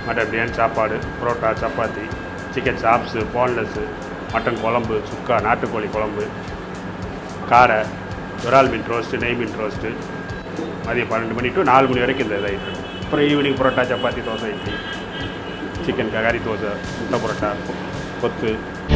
Mutton biryani சாப்பாடு parotta chapati chicken chops boneless mutton குழம்பு சுக்கா நாட்டுக்கோழி குழம்பு காடை விரால் மீன் ரோஸ்ட்டு நெய் மீன் ரோஸ்ட்டு மதியம் பன்னெண்டு மணி டு நாலு மணி வரைக்கும் இந்த இதாகிட்டு இருக்கு அப்புறம் ஈவினிங் புரோட்டா சப்பாத்தி தோசை இட்லி சிக்கன் கறி தோசை முட்டை புரோட்டா கொத்து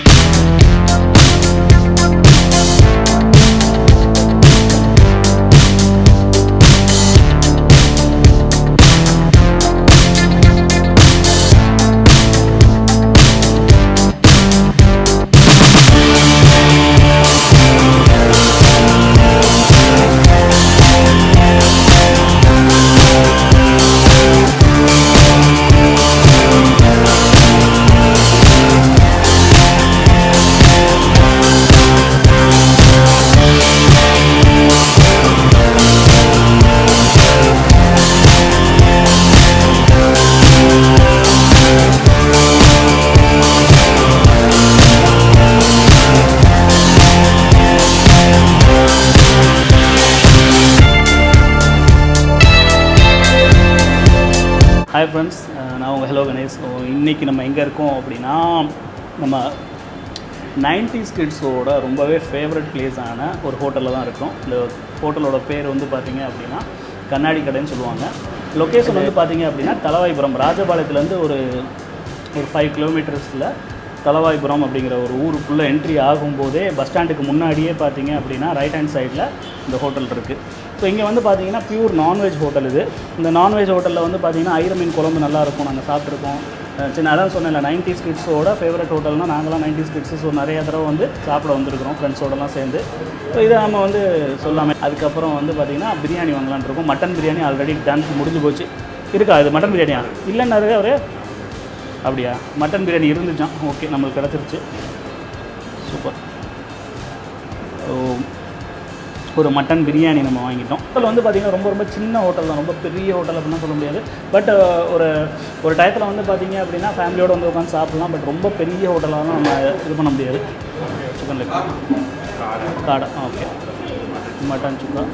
ஹாய் ஃப்ரெண்ட்ஸ் நான் உங்கள் ஹலோ கணேஷ் ஸோ இன்றைக்கி நம்ம எங்கே இருக்கோம் அப்படின்னா நம்ம நைன்டிஸ் கிட்ஸோட ரொம்பவே ஃபேவரட் பிளேஸான ஒரு ஹோட்டலில் தான் இருக்கோம் இந்த ஹோட்டலோட பேர் வந்து பார்த்தீங்க அப்படின்னா கண்ணாடி கடைன்னு சொல்லுவாங்க லொக்கேஷன் வந்து பார்த்தீங்க அப்படின்னா தலவாய்புரம் ராஜபாளையத்துலேருந்து ஒரு ஒரு ஃபைவ் கிலோமீட்டர்ஸில் தலவாய்புரம் அப்படிங்கிற ஒரு ஊருக்குள்ளே என்ட்ரி ஆகும்போதே பஸ் ஸ்டாண்டுக்கு முன்னாடியே பார்த்தீங்க அப்படின்னா ரைட் ஹேண்ட் சைடில் இந்த ஹோட்டல் இருக்குது ஸோ இங்கே வந்து பார்த்தீங்கன்னா பியூர் நான்வெஜ் ஹோட்டல் இது இந்த நான்வெஜ் ஹோட்டலில் வந்து பார்த்தீங்கன்னா ஐர மீன் குழம்பு நல்லா இருக்கும் நாங்கள் சாப்பிட்ருக்கோம் அஹ் சின்ன அதான் சொன்னேன்ல நைன்டிஸ் கிட்ஸோட ஃபேவரட் ஹோட்டல்னால் நாங்களாம் நைன்டிஸ் கிட்ஸு ஸோ நிறைய தடவை வந்து சாப்பிட வந்திருக்கிறோம் ஃப்ரெண்ட்ஸோடலாம் சேர்ந்து ஸோ இதை நம்ம வந்து சொல்லாமல் அதுக்கப்புறம் வந்து பார்த்திங்கன்னா பிரியாணி வாங்கலாம்னு இருக்கோம் மட்டன் பிரியாணி ஆல்ரெடி டன் முடிஞ்சு போச்சு இருக்கா இது மட்டன் பிரியாணியா இல்லைன்னாரு அவரு அப்படியா மட்டன் பிரியாணி இருந்துச்சான் ஓகே நம்மளுக்கு கிடச்சிருச்சு சூப்பர் ஸோ ஒரு மட்டன் பிரியாணி நம்ம வாங்கிட்டோம் ஹோட்டல் வந்து பார்த்திங்கன்னா ரொம்ப ரொம்ப சின்ன ஹோட்டல் தான் ரொம்ப பெரிய ஹோட்டல் அப்படின்னா சொல்ல முடியாது பட் ஒரு ஒரு டயத்தில் வந்து பார்த்தீங்க அப்படின்னா ஃபேமிலியோடு வந்து உட்காந்து சாப்பிட்லாம் பட் ரொம்ப பெரிய ஹோட்டலாக நம்ம இது பண்ண முடியாது சிக்கன் லெக் காடை okay mutton chukka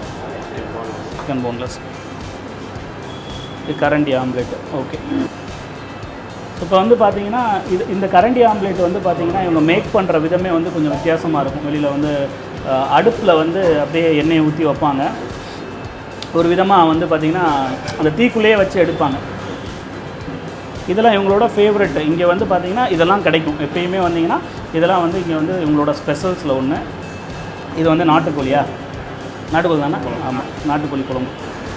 chicken boneless இது கரண்டி ஆம்லேட் ஓகே இப்போ வந்து பார்த்தீங்கன்னா இது இந்த கரண்டி ஆம்லேட் வந்து பார்த்தீங்கன்னா இவங்க மேக் பண்ணுற விதமே வந்து கொஞ்சம் வித்தியாசமாக இருக்கும் வெளியில் வந்து அடுப்பில் வந்து அப்படியே எண்ணெயை ஊற்றி வைப்பாங்க ஒரு விதமாக வந்து பார்த்திங்கன்னா அந்த தீக்குள்ளேயே வச்சு எடுப்பாங்க இதெல்லாம் இவங்களோட ஃபேவரெட் இங்கே வந்து பார்த்தீங்கன்னா இதெல்லாம் கிடைக்கும் எப்பயுமே வந்தீங்கன்னா இதெல்லாம் வந்து இங்கே வந்து இவங்களோட ஸ்பெஷல்ஸில் ஒன்று இது வந்து நாட்டுக்கோழியா நாட்டுக்கோழி தானே ஆமாம் நாட்டுக்கோழி குழம்பு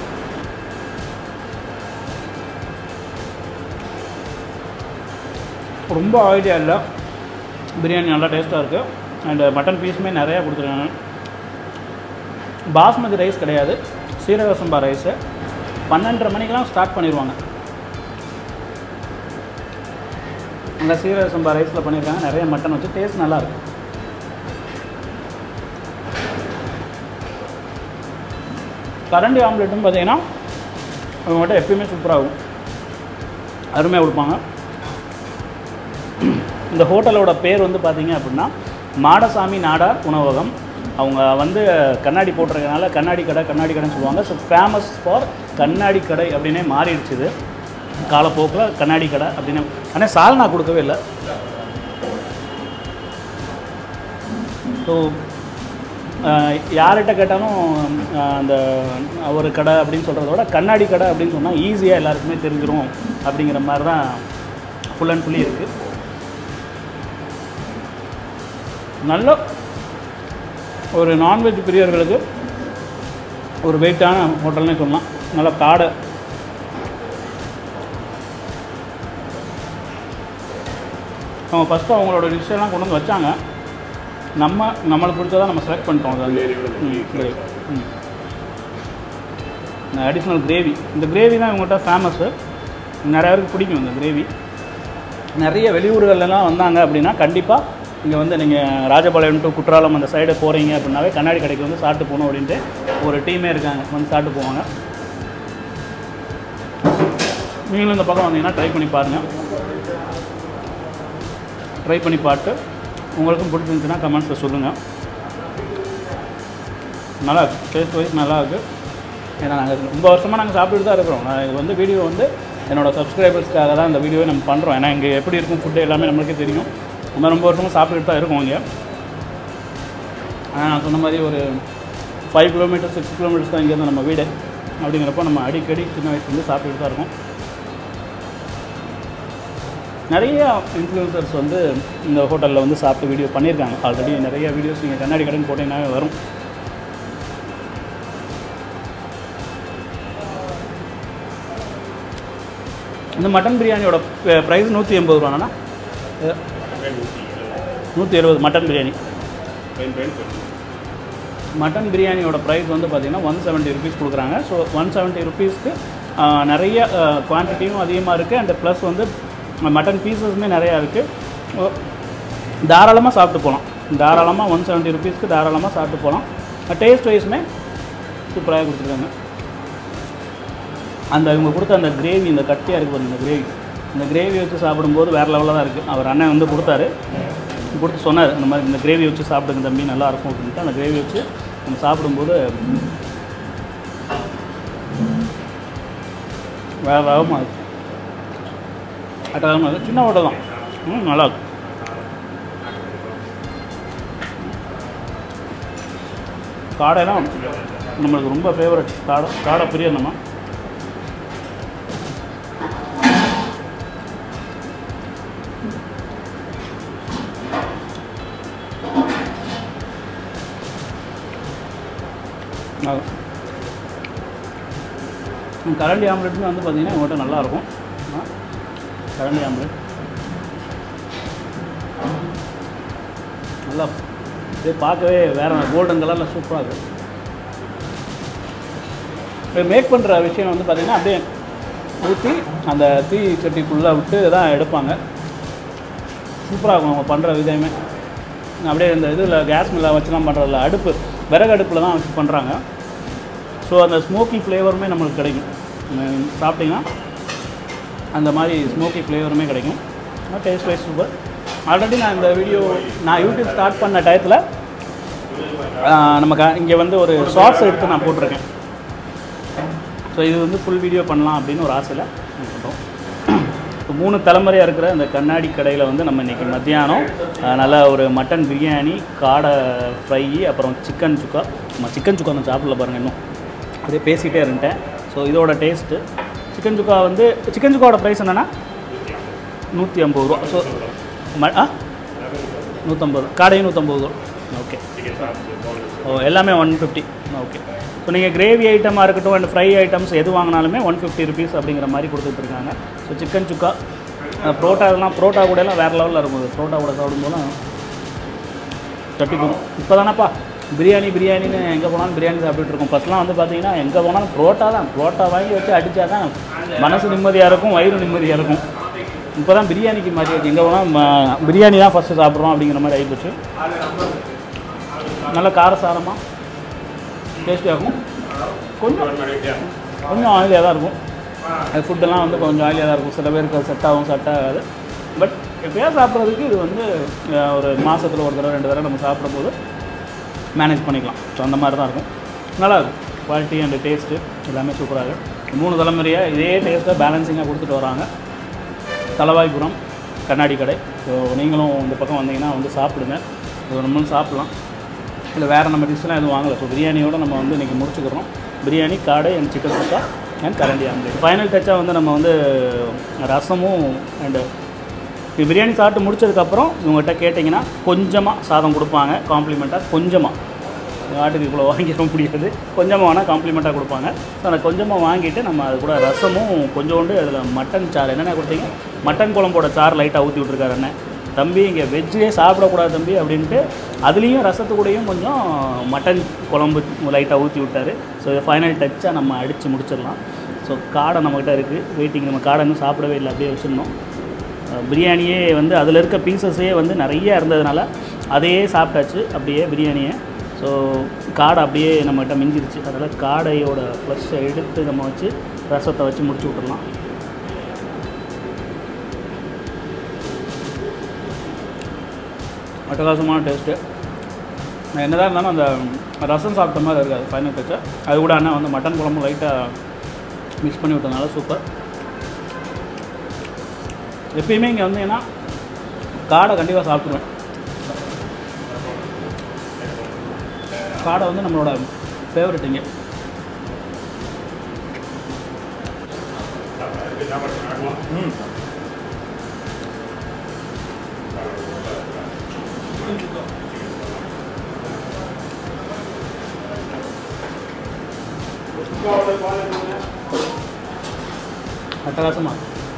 ரொம்ப ஆயிலியா இல்லை பிரியாணி நல்லா டேஸ்ட்டாக இருக்குது அண்ட் மட்டன் பீஸுமே நிறையா கொடுத்துருக்காங்க பாஸ்மதி ரைஸ் கிடையாது சீரக சம்பா ரைஸு பன்னெண்டரை மணிக்கெலாம் ஸ்டார்ட் பண்ணிடுவாங்க அங்கே சீரக சம்பா ரைஸில் பண்ணியிருக்காங்க நிறைய மட்டன் வச்சு டேஸ்ட் நல்லா இருக்கு கரண்டி ஆம்லேட்டும் பார்த்தீங்கன்னா அவங்ககிட்ட எப்பயுமே சூப்பராகும் அருமையாக கொடுப்பாங்க இந்த ஹோட்டலோட பேர் வந்து பார்த்தீங்க அப்படின்னா மாடசாமி நாடார் உணவகம் அவங்க வந்து கண்ணாடி போட்டிருக்கனால கண்ணாடி கடை கண்ணாடி கடைன்னு சொல்லுவாங்க ஸோ ஃபேமஸ் ஃபார் கண்ணாடி கடை அப்படின்னே மாறிடுச்சு இது காலப்போக்கில் கண்ணாடி கடை அப்படின்னு ஆனால் சால்னா கொடுக்கவே இல்லை ஸோ யார்கிட்ட கேட்டாலும் அஹ், அந்த ஒரு கடை அப்படின்னு சொல்கிறத விட கண்ணாடி கடை அப்படின்னு சொன்னால் ஈஸியாக எல்லாருக்குமே தெரிஞ்சிரும் அப்படிங்கிற மாதிரி தான் ஃபுல் அண்ட் ஃபுல்லி இருக்குது நல்ல ஒரு நான்வெஜ் பிரியர்களுக்கு ஒரு வெயிட்டான ஹோட்டல்னே சொல்லலாம் நல்ல காடை அவங்க ஃபஸ்ட்டு அவங்களோட டிஷ்ஷெல்லாம் கொண்டு வந்து வச்சாங்க நம்ம நம்மளுக்கு பிடிச்சதான் நம்ம செலக்ட் பண்ணிட்டோம் அது வந்து ம், gravy. ம் அடிஷ்னல் கிரேவி இந்த கிரேவி தான் இவங்கள்ட்ட ஃபேமஸ்ஸு நிறைய பேருக்கு பிடிக்கும் இந்த கிரேவி நிறைய வெளியூர்கள்லாம் வந்தாங்க அப்படின்னா கண்டிப்பாக இங்கே வந்து நீங்கள் ராஜபாளையம் டு குற்றாலம் அந்த சைடு போகிறீங்க அப்படின்னாவே கண்ணாடி கடைக்கு வந்து சாப்பிட்டு போகணும் அப்படின்ட்டு ஒரு டீமே இருக்காங்க வந்து சாப்பிட்டு போவாங்க நீங்களும் இந்த பக்கம் வந்தீங்கன்னா ட்ரை பண்ணி பாருங்கள் ட்ரை பண்ணி பார்த்து உங்களுக்கும் பிடிச்சிருந்துச்சுன்னா கமெண்ட்ஸில் சொல்லுங்கள் நல்லா டேஸ்ட் வைஸ் நல்லா இருக்குது ஏன்னா நாங்கள் ரொம்ப வருஷமாக நாங்கள் சாப்பிட்டுட்டு தான் இருக்கிறோம் நான் இது வந்து வீடியோ வந்து என்னோட சப்ஸ்கிரைபர்ஸ்க்காக தான் இந்த வீடியோவை நம்ம பண்ணுறோம் ஏன்னா இங்கே எப்படி இருக்கும் ஃபுட்டு எல்லாமே நம்மளுக்கே தெரியும் நம்ம ரொம்ப வருஷமாக சாப்பிட்டுட்டு தான் இருக்கோம் இங்கே ஆனால் நான் சொன்ன மாதிரி ஒரு ஃபைவ் கிலோமீட்டர் சிக்ஸ் கிலோமீட்டர்ஸ் தான் இங்கேருந்து நம்ம வீடு அப்படிங்கிறப்போ நம்ம அடிக்கடி சின்ன வயசுலேருந்து சாப்பிட்டுட்டு தான் இருக்கோம் நிறைய இன்ஃப்ளூயன்சர்ஸ் வந்து இந்த ஹோட்டலில் வந்து சாப்பிட்டு வீடியோ பண்ணியிருக்காங்க ஆல்ரெடி நிறைய வீடியோஸ் நீங்கள் கண்ணாடி கடன் போட்டிங்கன்னாவே வரும் இந்த மட்டன் பிரியாணியோட ப்ரைஸ் நூற்றி எண்பது ரூபாண்ணா நூற்றி எழுபது மட்டன் பிரியாணி மட்டன் பிரியாணியோட ப்ரைஸ் வந்து பார்த்திங்கன்னா ஒன் செவன்ட்டி ருபீஸ் கொடுக்குறாங்க ஸோ ஒன் செவன்ட்டி ருபீஸ்க்கு நிறைய குவான்டிட்டியும் அதிகமாக இருக்குது அண்ட் ப்ளஸ் வந்து மட்டன் பீசஸுமே நிறையா இருக்குது தாராளமாக சாப்பிட்டு போகலாம் தாராளமாக ஒன் செவன்ட்டி ருபீஸ்க்கு தாராளமாக சாப்பிட்டு போகலாம் டேஸ்ட் வைஸுமே சூப்பராக கொடுத்துருக்காங்க அந்த இவங்க கொடுத்த அந்த கிரேவி இந்த கட்டியாக இருக்குது பாருங்க இந்த கிரேவி இந்த கிரேவி வச்சு சாப்பிடும்போது வேறு லெவலில் தான் இருக்குது அவர் அண்ணன் வந்து கொடுத்தாரு கொடுத்து சொன்னார் இந்த மாதிரி இந்த கிரேவி வச்சு சாப்பிடுங்க தம்பி நல்லா இருக்கும் அப்படின்ட்டு அந்த கிரேவி வச்சு நம்ம சாப்பிடும்போது வேறு வேகமாக இருக்குது அட்டகாரமாக இருக்குது சின்ன ஹோட்டல் தான் ம் நல்லா இருக்கும் காடைலாம் நம்மளுக்கு ரொம்ப ஃபேவரட் காடை காடை பிரியர் நம்ம கரண்டி ஆம்லெட்டுமே வந்து பார்த்திங்கன்னா இவங்கள்ட்ட நல்லாயிருக்கும் கரண்டி ஆம்லெட் நல்லா அப்படியே பார்க்கவே வேறு கோல்டன் கலரில் சூப்பராக இருக்குது இப்போ மேக் பண்ணுற விஷயம் வந்து பார்த்திங்கன்னா அப்படியே ஊற்றி அந்த தீ சட்டிக்குள்ளே விட்டு தான் எடுப்பாங்க சூப்பராக இருக்கும் அவங்க பண்ணுற விதமே அப்படியே இந்த இதில் கேஸ் மில்ல வச்சுலாம் பண்ணுறதில்ல அடுப்பு விறகு அடுப்பில் தான் வச்சு பண்ணுறாங்க ஸோ அந்த ஸ்மோக்கி ஃப்ளேவருமே நம்மளுக்கு கிடைக்கும் சாப்பிட்டிங்கன்னா அந்த மாதிரி ஸ்மோக்கி ஃப்ளேவருமே கிடைக்கும் டேஸ்ட் வைஸ் சூப்பர் ஆல்ரெடி நான் இந்த வீடியோ நான் யூடியூப் ஸ்டார்ட் பண்ண டயத்தில் நமக்கு இங்கே வந்து ஒரு ஷார்ட்ஸ் எடுத்து நான் போட்டிருக்கேன் ஸோ இது வந்து ஃபுல் வீடியோ பண்ணலாம் அப்படின்னு ஒரு ஆசையில் பண்ணுறோம் இப்போ மூணு தலைமுறையாக இருக்கிற இந்த கண்ணாடி கடையில் வந்து நம்ம இன்றைக்கி மத்தியானம் நல்லா ஒரு மட்டன் பிரியாணி காடை ஃப்ரை அப்புறம் சிக்கன் சுக்கா நம்ம சிக்கன் சுக்கா நான் சாப்பிடல பாருங்கள் இன்னும் அப்படியே பேசிகிட்டே இருந்துட்டேன் ஸோ இதோட டேஸ்ட்டு சிக்கன் சுக்கா வந்து சிக்கன் சுக்காவோட ப்ரைஸ் என்னென்னா நூற்றி ஐம்பது ரூபா ஸோ ம ஆ நூற்றம்பது காடையும் நூற்றம்பது ரூபா ஓகே ஓ எல்லாமே ஒன் ஃபிஃப்டி ஓகே ஸோ நீங்கள் கிரேவி ஐட்டமாக இருக்கட்டும் அண்ட் ஃப்ரை ஐட்டம்ஸ் எது வாங்கினாலுமே ஒன் ஃபிஃப்டி ருபீஸ் அப்படிங்கிற மாதிரி கொடுத்துட்ருக்காங்க ஸோ சிக்கன் சுக்கா ப்ரோட்டாலாம் ப்ரோட்டா கூட எல்லாம் வேறு லெவலில் இருக்கும் ப்ரோட்டா கூட சாப்பிடும்போது தட்டி போகும் இப்போ தானேப்பா பிரியாணி பிரியாணின்னு எங்கே போனாலும் பிரியாணி சாப்பிட்டுட்டு இருக்கோம் ஃபஸ்ட்லாம் வந்து பார்த்தீங்கன்னா எங்கே போனாலும் ப்ரோட்டா தான் ப்ரோட்டா வாங்கி வச்சு அடித்தா தான் மனசு நிம்மதியாக இருக்கும் வயிறு நிம்மதியாக இருக்கும் இப்போ தான் பிரியாணிக்கு மாறியாச்சு எங்கே போனால் பிரியாணி தான் ஃபஸ்ட்டு சாப்பிட்றோம் அப்படிங்கிற மாதிரி ஆகிப்போச்சு நல்ல காரசாரமாக டேஸ்டியாகும் கொஞ்சம் கொஞ்சம் ஆயிலியாக தான் இருக்கும் அது ஃபுட்டெல்லாம் வந்து கொஞ்சம் ஆயிலியாக தான் இருக்கும் சில பேருக்கு அது செட் ஆகும் செட் ஆகாது பட் எப்போயா சாப்பிட்றதுக்கு இது வந்து ஒரு மாதத்தில் ஒரு தடவை ரெண்டு தடவை நம்ம சாப்பிடும்போது மேனேஜ் பண்ணிக்கலாம் ஸோ அந்த மாதிரி தான் இருக்கும் நல்லாயிருக்கும் குவாலிட்டி அண்ட் டேஸ்ட்டு எல்லாமே சூப்பராக இருக்கும் மூணு தலைமுறையாக இதே டேஸ்ட்டை பேலன்சிங்காக கொடுத்துட்டு வராங்க தலவாய்புரம் கண்ணாடி கடை ஸோ நீங்களும் இந்த பக்கம் வந்தீங்கன்னா வந்து சாப்பிடுங்க இது நம்மளும் சாப்பிட்லாம் இல்லை வேறு நம்ம டிஷ்லாம் எதுவும் வாங்கலை ஸோ பிரியாணியோடு நம்ம வந்து இன்றைக்கி முடிச்சுக்கிறோம் பிரியாணி காடை அண்ட் சிக்கன் சுக்கா அண்ட் கரண்டி ஆம்லேட் ஃபைனல் டச்சாக வந்து நம்ம வந்து ரசமும் அண்டு இப்போ பிரியாணி சாப்பிட்டு முடிச்சதுக்கப்புறம் இவங்ககிட்ட கேட்டிங்கன்னா கொஞ்சமாக சாதம் கொடுப்பாங்க காம்ப்ளிமெண்ட்டாக கொஞ்சமாக ஆட்டுக்கு இவ்வளோ வாங்கிட முடியாது கொஞ்சமாக வேணால் காம்ப்ளிமெண்ட்டாக கொடுப்பாங்க ஸோ அந்த கொஞ்சமாக வாங்கிட்டு நம்ம அது கூட ரசமும் கொஞ்சோண்டு அதில் மட்டன் சாறு என்னென்ன கொடுத்தீங்க மட்டன் குழம்போட சாறு லைட்டாக ஊற்றி விட்ருக்காரு அண்ணன் தம்பி இங்கே வெஜ்ஜே சாப்பிடக்கூடாது தம்பி அப்படின்ட்டு அதுலேயும் ரசத்து கூடயும் கொஞ்சம் மட்டன் குழம்பு லைட்டாக ஊற்றி விட்டார் ஸோ இதை ஃபைனல் டச்சாக நம்ம அடித்து முடிச்சிடலாம் ஸோ காடை நம்மக்கிட்ட இருக்குது வெயிட்டிங் நம்ம காடை இன்னும் சாப்பிடவே இல்லை அப்படியே வச்சுருந்தோம் பிரியாணியே வந்து அதில் இருக்க பீசஸே வந்து நிறைய இருந்ததுனால அதையே சாப்பிட்டாச்சு அப்படியே பிரியாணியை ஸோ காடை அப்படியே நம்மகிட்ட மிஞ்சிருச்சு அதனால் காடையோட ஃப்ளஷை எடுத்து நம்ம வச்சு ரசத்தை வச்சு முடிச்சு விட்டுறலாம் அட்டகாசமான டேஸ்ட்டு என்னதான் இருந்தாலும் அந்த ரசம் சாப்பிட்ட மாதிரி இருக்காது ஃபைனல் டச்சை அது கூட அண்ணா வந்து மட்டன் குழம்பு லைட்டாக மிக்ஸ் பண்ணி விட்டதுனால சூப்பர் எப்பயுமே இங்கே வந்தீங்கன்னா காடை கண்டிப்பாக சாப்பிடுவேன் காடை வந்து நம்மளோட ஃபேவரட் இங்கே ம் அட்டகாசமா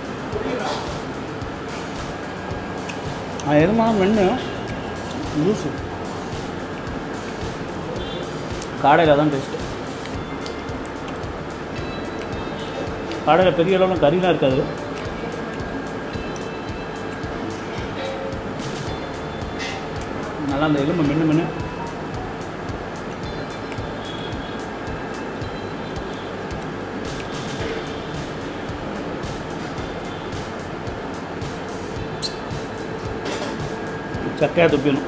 அது எதுமான மென்று ஜூஸு காடையில் தான் டேஸ்ட்டு காடையில் பெரிய அளவில் கறிலாம் இருக்காது நல்லா அந்த எலும்பு மென்று மென்று சக்கையாக துப்பிடணும்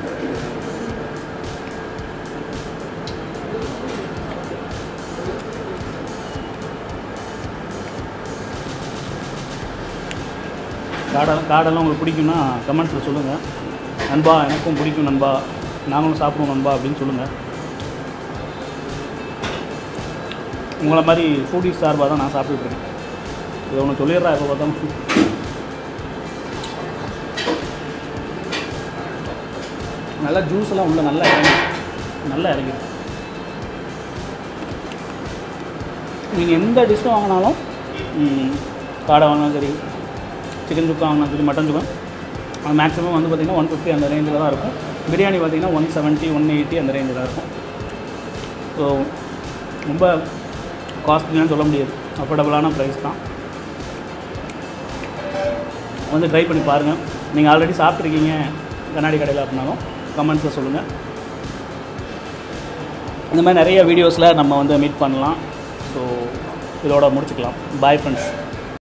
காடெல்லாம் காடெல்லாம் உங்களுக்கு பிடிக்கும்னா கமெண்ட்ஸில் சொல்லுங்கள் நண்பா எனக்கும் பிடிக்கும் நண்பா நாங்களும் சாப்பிடுவோம் நண்பா அப்படின்னு சொல்லுங்கள் உங்களை மாதிரி ஃபுடிஸ் சார்பாக தான் நான் சாப்பிட்டுட்ருக்கேன் இதை ஒன்று சொல்லிடுறா எப்போ பார்த்தாலும் நல்லா ஜூஸ் எல்லாம் உள்ள நல்லா இறங்கி நல்லா இறங்கிடும் நீங்கள் எந்த டிஷ்ஷும் வாங்கினாலும் ம், காடை வாங்கினாலும் சரி சிக்கன் சுக்கா வாங்கினாலும் சரி மட்டன் சுக்கா அது மேக்ஸிமம் வந்து பார்த்திங்கன்னா ஒன் ஃபிஃப்டி அந்த ரேஞ்சில் தான் இருக்கும் பிரியாணி பார்த்திங்கன்னா ஒன் செவன்ட்டி ஒன் எயிட்டி அந்த ரேஞ்சில் தான் இருக்கும் ஸோ ரொம்ப காஸ்ட்லின்னு சொல்ல முடியாது அஃபோர்டபுளான ப்ரைஸ் தான் வந்து ட்ரை பண்ணி பாருங்கள் நீங்கள் ஆல்ரெடி சாப்பிட்ருக்கீங்க கண்ணாடி கடையில் அப்படின்னாலும் கமெண்ட்ஸில் சொல்லுங்கள் இந்த மாதிரி நிறைய வீடியோஸில் நம்ம வந்து மீட் பண்ணலாம் ஸோ இதோட முடிச்சுக்கலாம் பாய் ஃப்ரெண்ட்ஸ்